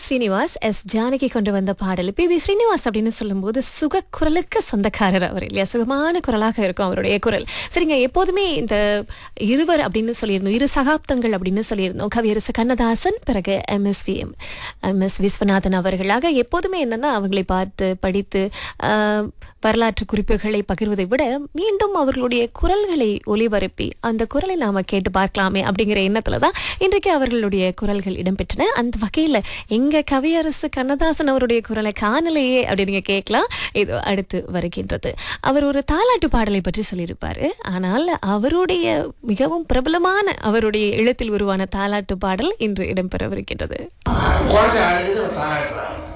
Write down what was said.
Srinivas S Janaki கொண்டு வந்த பாடல் பி வி ஸ்ரீனிவாஸ் அப்படின்னு சொல்லும்போது சுகக்குரலுக்கு சொந்தக்காரர் அவர் இல்லையா சுகமான குரலாக இருக்கும் அவருடைய குரல் சரிங்க எப்போதுமே இந்த இருவர் அப்படின்னு சொல்லியிருந்தோம் இரு சகாப்தங்கள் அப்படின்னு சொல்லியிருந்தோம் கவியரசு கண்ணதாசன் பிறகு எம்எஸ்விஎம் எம்எஸ் விஸ்வநாதன் அவர்களாக எப்போதுமே என்னன்னா அவங்களை பார்த்து படித்து ஆஹ், வரலாற்று குறிப்புகளை பகிர்வதை விட மீண்டும் அவர்களுடைய குரல்களை ஒளிபரப்பி அந்த குரலை நாம கேட்டு பார்க்கலாமே அப்படிங்கிற எண்ணத்துல தான் இன்றைக்கு அவர்களுடைய குரல்கள் இடம்பெற்றன அந்த வகையில எங்க கவியரசு கண்ணதாசன் அவருடைய குரலை காணலையே அப்படின்னு நீங்க கேட்கலாம் இது அடுத்து வருகின்றது அவர் ஒரு தாலாட்டு பாடலை பற்றி சொல்லியிருப்பாரு ஆனால் அவருடைய மிகவும் பிரபலமான அவருடைய எழுத்தில் உருவான தாலாட்டு பாடல் இன்று இடம்பெறவிருக்கின்றது குழந்தை அழுகுது அவன் தாளாட்டுறான்